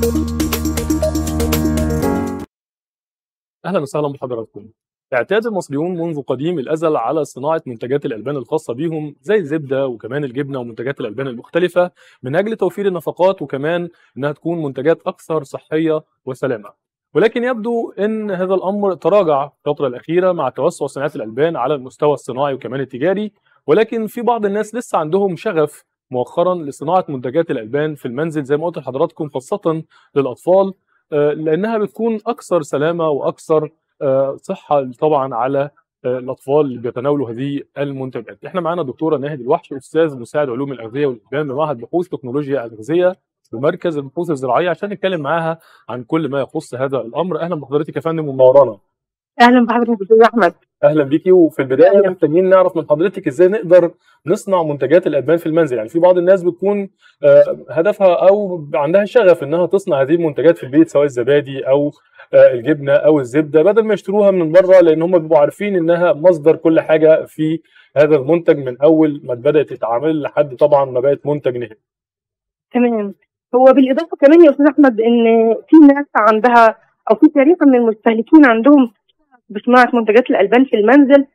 اهلا وسهلا بحضراتكم. اعتاد المصريون منذ قديم الازل على صناعه منتجات الالبان الخاصه بهم زي الزبده وكمان الجبنه ومنتجات الالبان المختلفه من اجل توفير النفقات وكمان انها تكون منتجات اكثر صحيه وسلامه. ولكن يبدو ان هذا الامر تراجع الفتره الاخيره مع توسع صناعه الالبان على المستوى الصناعي وكمان التجاري ولكن في بعض الناس لسه عندهم شغف مؤخرا لصناعه منتجات الالبان في المنزل زي ما قلت لحضراتكم خاصه للاطفال آه، لانها بتكون اكثر سلامه واكثر آه، صحه طبعا على آه، الاطفال اللي بيتناولوا هذه المنتجات. احنا معانا دكتوره ناهد الوحش استاذ مساعد علوم الاغذيه والالبان بمعهد بحوث تكنولوجيا الاغذيه بمركز البحوث الزراعيه عشان نتكلم معاها عن كل ما يخص هذا الامر. اهلا بحضرتك يا فندم ومنورانا. اهلا بحضرتك استاذ احمد اهلا بيكي وفي البدايه أهلاً. محتاجين نعرف من حضرتك ازاي نقدر نصنع منتجات الالبان في المنزل يعني في بعض الناس بتكون آه، هدفها او عندها شغف انها تصنع هذه المنتجات في البيت سواء الزبادي او آه، الجبنه او الزبده بدل ما يشتروها من بره لان هم بيبقوا عارفين انها مصدر كل حاجه في هذا المنتج من اول ما بدات تتعمل لحد طبعا ما بقت منتج نهائي تمام هو بالاضافه كمان يا استاذ احمد ان في ناس عندها او في شريحه من المستهلكين عندهم بصناعه منتجات الالبان في المنزل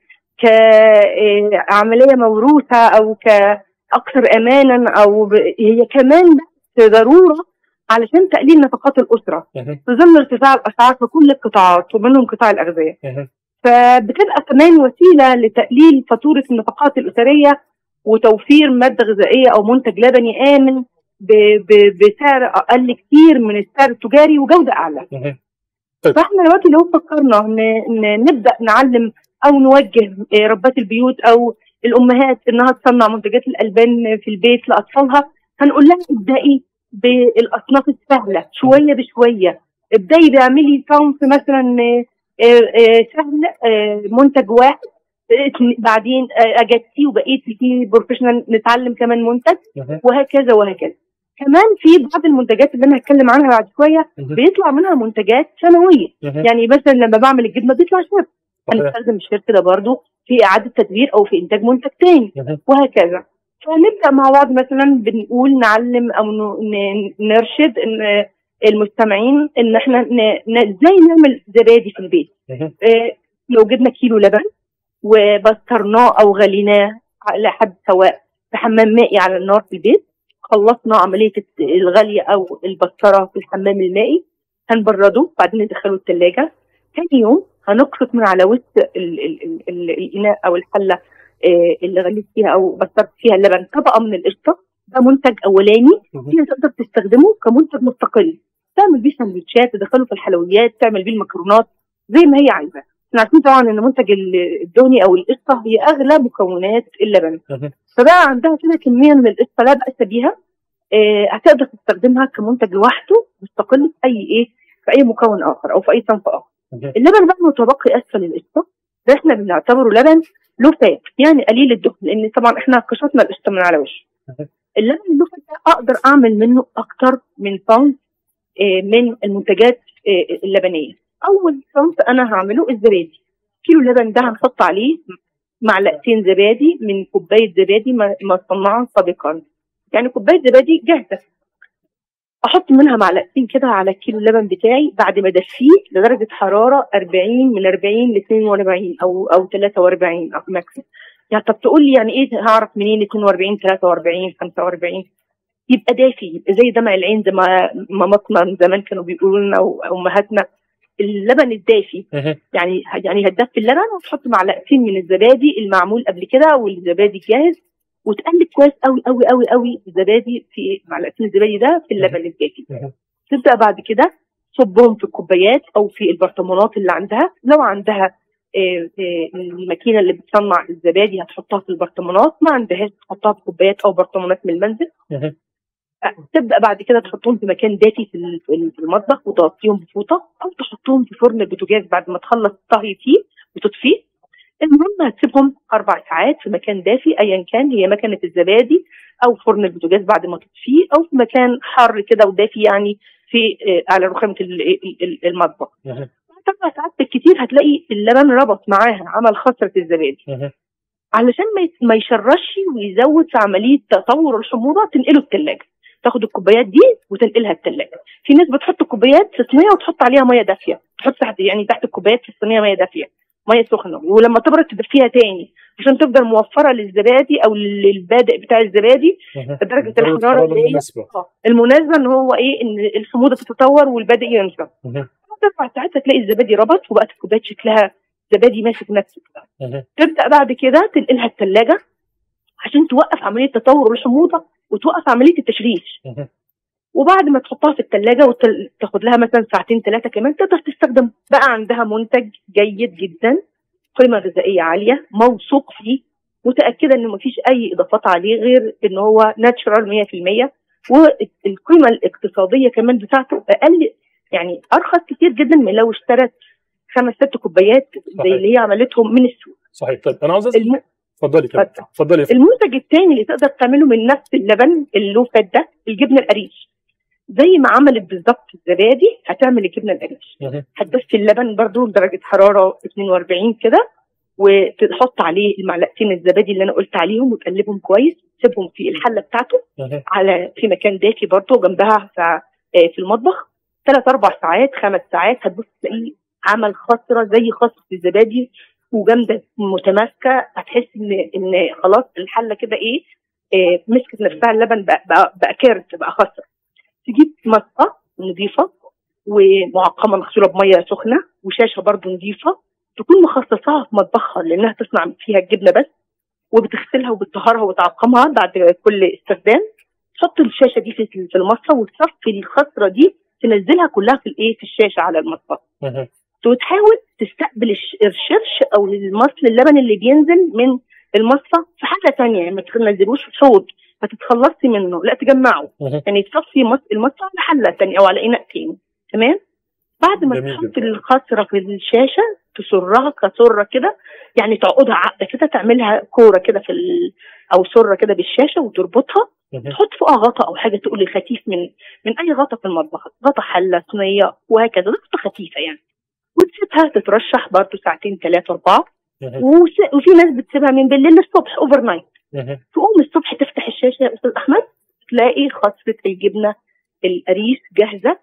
كعمليه موروثه او كاكثر امانا او ب... هي كمان بس ضروره علشان تقليل نفقات الاسره في ظل ارتفاع الاسعار في كل القطاعات ومنهم قطاع الاغذيه فبتبقى كمان وسيله لتقليل فاتوره النفقات الاسريه وتوفير ماده غذائيه او منتج لبني امن ب- ب- بسعر اقل كتير من السعر التجاري وجوده اعلى طيب. فاحنا دلوقتي لو فكرنا ن- ن- نبدا نعلم او نوجه آه، ربات البيوت او الامهات انها تصنع منتجات الالبان في البيت لاطفالها هنقول لها ابدأي بالاصناف السهله شويه بشويه ابدأي باعملي صنف مثلا آه، آه، سهل آه، منتج واحد اتن- بعدين آه، اجدتي وبقيتي في بروفيشنال نتعلم كمان منتج وهكذا وهكذا كمان في بعض المنتجات اللي انا هتكلم عنها بعد شويه بيطلع منها منتجات سنويه يعني مثلا لما بعمل الجبنه بيطلع شرب هنستخدم الشرب ده برضو في اعاده تدوير او في انتاج منتج تاني وهكذا فنبدا مع بعض مثلا بنقول نعلم او ن- ن- نرشد ان المستمعين ان احنا ن- ن- ازاي نعمل زبادي في البيت آه، لو جبنا كيلو لبن وبسترناه او غليناه على حد سواء في حمام مائي على النار في البيت خلصنا عمليه الت- الغلي او البستره في الحمام المائي هنبرده بعدين ندخله الثلاجه ثاني يوم هنقصف من على وسط ال- ال- ال- ال- الاناء او الحله آه، اللي غليت فيها او بسترت فيها اللبن طبقه من القشطه ده منتج اولاني فيها تقدر تستخدمه كمنتج مستقل تعمل بيه سندوتشات تدخله في الحلويات تعمل بيه المكرونات زي ما هي عايزه احنا عارفين طبعا ان منتج ال- الدهني او القشطه هي اغلى مكونات اللبن فبقى عندها كده كميه من القشطه لا باس بيها آه، هتقدر تستخدمها كمنتج لوحده مستقل في اي ايه في اي مكون اخر او في اي صنف اخر اللبن بقى متبقي اسفل القشطه ده احنا بنعتبره لبن له فات يعني قليل الدهن لان طبعا احنا كشطنا القشطه من على وشه اللبن اللي فات ده اقدر اعمل منه اكتر من صنف آه، من المنتجات آه، اللبنيه اول صنف انا هعمله الزبادي كيلو اللبن ده هنحط عليه معلقتين زبادي من كوبايه زبادي م- مصنعه سابقا يعني كوبايه زبادي جاهزه احط منها معلقتين كده على الكيلو اللبن بتاعي بعد ما ادفيه لدرجه حراره 40 من 40 ل 42 او او 43 او ماكسيم يعني طب تقول لي يعني ايه هعرف منين 42 43 45 يبقى دافي يبقى زي دمع العين زي ما ماماتنا من زمان كانوا بيقولوا لنا وامهاتنا اللبن الدافي يعني يعني هتدفي اللبن وتحط معلقتين من الزبادي المعمول قبل كده والزبادي جاهز وتقلب كويس قوي قوي قوي قوي الزبادي في معلقتين الزبادي ده في اللبن الدافي تبدا بعد كده تصبهم في الكوبايات او في البرطمانات اللي عندها لو عندها آه، آه، الماكينه اللي بتصنع الزبادي هتحطها في البرطمانات ما عندهاش تحطها في كوبايات او برطمانات من المنزل آه، تبدا بعد كده تحطهم في مكان دافي في ال- في ال- في المطبخ وتغطيهم بفوطه او تحطهم في فرن البوتاجاز بعد ما تخلص طهي فيه وتطفيه المهم هتسيبهم اربع ساعات في مكان دافي ايا كان هي مكنه الزبادي او فرن البوتاجاز بعد ما تطفيه او في مكان حر كده ودافي يعني في آه، على رخامه ال- ال- ال- المطبخ بعد اربع ساعات بالكتير هتلاقي اللبن ربط معاها عمل خسره الزبادي علشان ما يت- ما يشرش ويزود في عمليه تطور الحموضه تنقله الثلاجه تاخد الكوبايات دي وتنقلها الثلاجه في في ناس بتحط كوبايات في صينيه وتحط عليها ميه دافيه تحط تحت يعني تحت الكوبايات في الصينيه ميه دافيه ميه سخنه ولما تبرد تدفيها تاني عشان تفضل موفره للزبادي او للبادئ بتاع الزبادي درجه الحراره اللي هي المناسبة المناسبه ان هو ايه ان الحموضه تتطور والبادئ ينشف مهم. بعد اربع ساعات هتلاقي الزبادي ربط وبقت الكوبايات شكلها زبادي ماسك نفسه كده مهم. تبدا بعد كده تنقلها الثلاجه عشان توقف عمليه تطور الحموضه وتوقف عمليه التشريش مهم. وبعد ما تحطها في الثلاجه وتاخد لها مثلا ساعتين ثلاثه كمان تقدر تستخدم بقى عندها منتج جيد جدا قيمه غذائيه عاليه موثوق فيه متاكده انه مفيش اي اضافات عليه غير ان هو ناتشرال 100% والقيمه الاقتصاديه كمان بتاعته اقل يعني ارخص كتير جدا من لو اشترت خمس ست كوبايات صحيح. زي اللي هي عملتهم من السوق صحيح طيب انا عاوز اسال الم... اتفضلي كده اتفضل. اتفضلي يا فندم. المنتج الثاني اللي تقدر تعمله من نفس اللبن اللو فات ده الجبنه القريش زي ما عملت بالظبط الزبادي هتعمل الجبنه القريش مهم. هتدفي اللبن برضو لدرجه حراره 42 كده وتحط عليه المعلقتين الزبادي اللي انا قلت عليهم وتقلبهم كويس تسيبهم في الحله بتاعته مهم. على في مكان دافي برضه جنبها ف- آه، في المطبخ ثلاث اربع ساعات خمس ساعات هتبص تلاقيه عمل خصره زي خصره الزبادي وجامده متماسكه هتحس ان ان خلاص الحله كده ايه آه، مسكت نفسها اللبن بقى, بقى, بقى كارت بقى خصره تجيب مصفى نظيفه ومعقمه مغسوله بميه سخنه وشاشه برضه نظيفه تكون مخصصاها في مطبخها لانها تصنع فيها الجبنه بس وبتغسلها وبتطهرها وتعقمها بعد كل استخدام تحط الشاشه دي في في المصفى وتصفي الخصره دي تنزلها كلها في الايه في الشاشه على المصفى مهم. وتحاول تستقبل الش- الشرش او المصل اللبن اللي بينزل من المصفى في حاجه ثانيه يعني ما تنزلوش في حوض فتتخلصي منه لا تجمعه مهم. يعني تصفي مص- المصفى على حله ثانيه او على اناء تاني تمام بعد ما جميل تحط جدا. الخصره في الشاشه تسرها كسره كده يعني تعقدها عقده كده تعملها كوره كده في ال... او سره كده بالشاشه وتربطها مهم. تحط فوقها غطا او حاجه تقول خفيف من من اي غطا في المطبخ غطا حله صينيه وهكذا غطا خفيفه يعني وتسيبها تترشح برضه ساعتين ثلاثه اربعه مهم. وس- وفي ناس بتسيبها من بالليل للصبح اوفر نايت مهم. تقوم الصبح تفتح الشاشه يا استاذ احمد تلاقي خاصه الجبنه القريش جاهزه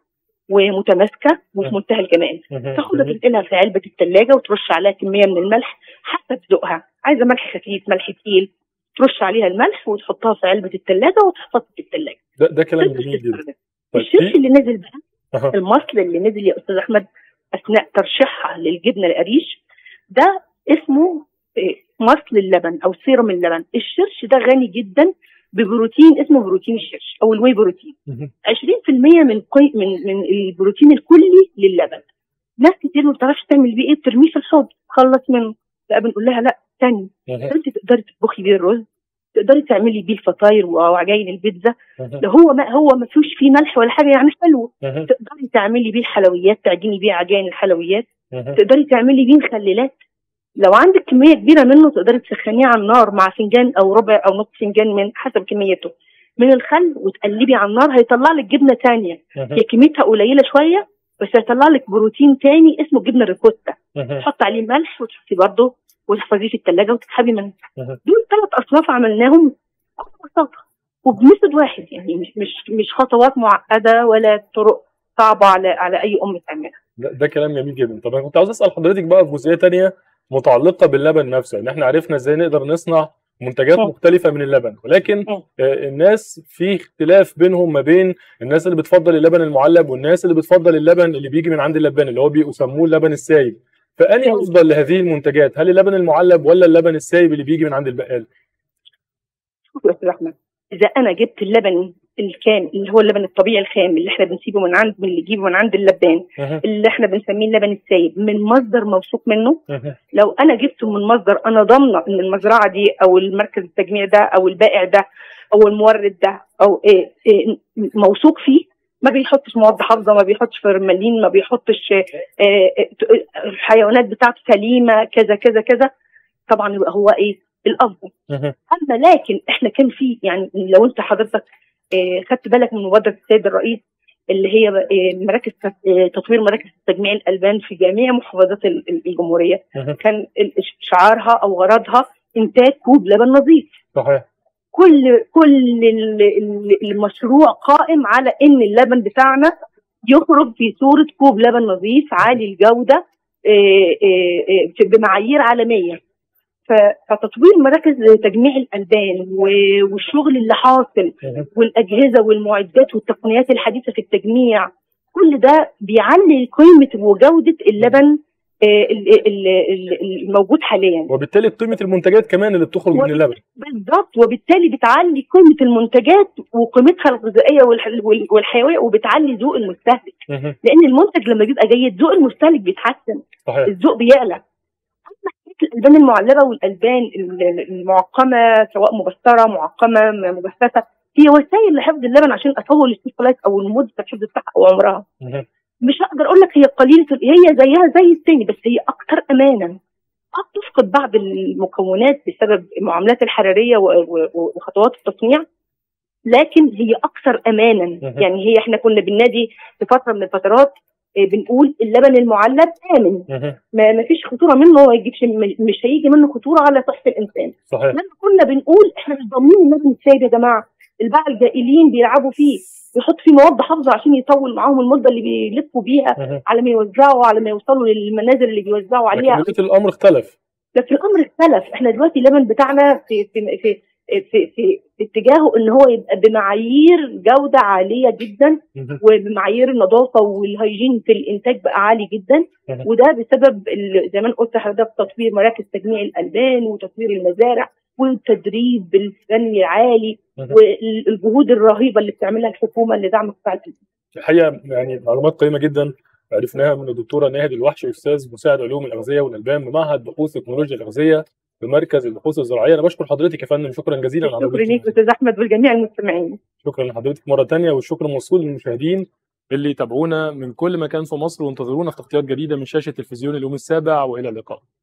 ومتماسكه وفي منتهى الجمال مهم. تاخدها جميل. تنقلها في علبه الثلاجه وترش عليها كميه من الملح حسب ذوقها عايزه ملح خفيف ملح تقيل ترش عليها الملح وتحطها في علبه الثلاجه وتحفظها في الثلاجه ده, ده كلام جميل جدا طيب الشيف في اللي نزل بقى أها. المصل اللي نزل يا استاذ احمد اثناء ترشيحها للجبنه القريش ده اسمه إيه، مصل اللبن او سيرم اللبن الشرش ده غني جدا ببروتين اسمه بروتين الشرش او الواي بروتين مهم. 20% من قي... من من البروتين الكلي للبن ناس كتير ما بتعرفش تعمل بيه ايه بترميه في الحوض خلص منه لا بنقول لها لا تاني مهم. انت تقدري تطبخي بيه الرز تقدري تعملي بيه الفطاير وعجين البيتزا مهم. ده هو ما هو ما فيهوش فيه ملح ولا حاجه يعني حلو مهم. تقدري تعملي بيه الحلويات تعجني بيه عجائن الحلويات مهم. تقدري تعملي بيه مخللات لو عندك كميه كبيره منه تقدري تسخنيه على النار مع فنجان او ربع او نص فنجان من حسب كميته من الخل وتقلبي على النار هيطلع لك جبنه تانية مهم. هي كميتها قليله شويه بس هيطلع لك بروتين تاني اسمه جبنه ريكوتا مهم. تحط عليه ملح وتحطي برضه وتحفظيه في الثلاجه وتسحبي منه مهم. دول ثلاث اصناف عملناهم بكل بساطه وبميثود واحد يعني مش مش مش خطوات معقده ولا طرق صعبه على على اي ام تعملها ده, ده كلام جميل جدا طب انا كنت عاوز اسال حضرتك بقى في جزئيه تانية متعلقه باللبن نفسه ان احنا عرفنا ازاي نقدر نصنع منتجات م. مختلفه من اللبن ولكن م. آه، الناس في اختلاف بينهم ما بين الناس اللي بتفضل اللبن المعلب والناس اللي بتفضل اللبن اللي بيجي من عند اللبان اللي هو بيسموه اللبن السايب فاني سايب. افضل لهذه المنتجات هل اللبن المعلب ولا اللبن السايب اللي بيجي من عند البقال شوف يا استاذ احمد اذا انا جبت اللبن الكام اللي هو اللبن الطبيعي الخام اللي احنا بنسيبه من عند من اللي يجيبه من عند اللبان مهم. اللي احنا بنسميه اللبن السايب من مصدر موثوق منه مهم. لو انا جبته من مصدر انا ضامنه ان المزرعه دي او المركز التجميع ده او البائع ده او المورد ده او إيه إيه موثوق فيه ما بيحطش مواد حافظه ما بيحطش فورمالين ما بيحطش إيه إيه الحيوانات بتاعته سليمه كذا كذا كذا طبعا يبقى هو ايه الافضل مهم. اما لكن احنا كان في يعني لو انت حضرتك إيه خدت بالك من مبادره السيد الرئيس اللي هي إيه مراكز إيه تطوير مراكز تجميع الالبان في جميع محافظات ال- ال- الجمهوريه مهم. كان ال- شعارها او غرضها انتاج كوب لبن نظيف صحيح كل كل ال- ال- المشروع قائم على ان اللبن بتاعنا يخرج في صوره كوب لبن نظيف عالي الجوده آه، آه، آه، بمعايير عالميه ف- فتطوير مراكز تجميع الالبان و- والشغل اللي حاصل والاجهزه والمعدات والتقنيات الحديثه في التجميع كل ده بيعلي قيمه وجوده اللبن آه، ال- ال- ال- الموجود حاليا وبالتالي قيمه المنتجات كمان اللي بتخرج من اللبن بالظبط وبالتالي بتعلي قيمه المنتجات وقيمتها الغذائيه والح- وال- والحيويه وبتعلي ذوق المستهلك مهم. لان المنتج لما بيبقى جيد ذوق المستهلك بيتحسن صحيح الذوق بيعلى اما حكاية الالبان المعلبه والالبان ال- المعقمه سواء مبستره معقمه م- مجففه هي وسائل لحفظ اللبن عشان اطول الشيف لايف او المده الحفظ بتاعها او عمرها مهم. مش هقدر اقول لك هي قليله ال- هي زيها زي التاني بس هي اكثر امانا قد تفقد بعض المكونات بسبب المعاملات الحراريه و- و- وخطوات التصنيع لكن هي اكثر امانا مهم. يعني هي احنا كنا بالنادي في فتره من الفترات آه، بنقول اللبن المعلب امن مهم. ما ما فيش خطوره منه ما يجيبش مش هيجي منه خطوره على صحه الانسان صحيح لما كنا بنقول احنا مش ضامنين اللبن السائل يا جماعه الباعة الجائلين بيلعبوا فيه يحط فيه مواد حافظه عشان يطول معاهم المده اللي بيلفوا بيها مهم. على ما يوزعوا على ما يوصلوا للمنازل اللي بيوزعوا لكن عليها دلوقتي الامر اختلف لكن الامر اختلف احنا دلوقتي اللبن بتاعنا في في في في, في, في اتجاهه ان هو يبقى بمعايير جوده عاليه جدا مهم. وبمعايير النظافه والهيجين في الانتاج بقى عالي جدا مهم. وده بسبب ال- زي ما أنا قلت لحضرتك تطوير مراكز تجميع الالبان وتطوير المزارع والتدريب الفني العالي مهم. والجهود الرهيبه اللي بتعملها الحكومه لدعم قطاع الالبان الحقيقه يعني معلومات قيمه جدا عرفناها من الدكتوره ناهد الوحشي استاذ مساعد علوم الاغذيه والالبان بمعهد بحوث تكنولوجيا الاغذيه بمركز البحوث الزراعيه انا بشكر حضرتك يا فندم شكرا جزيلا على شكرا وجودك ليك معنا. استاذ احمد والجميع المستمعين شكرا لحضرتك مره تانية والشكر موصول للمشاهدين اللي يتابعونا من كل مكان في مصر وانتظرونا في تغطيات جديده من شاشه تلفزيون اليوم السابع والى اللقاء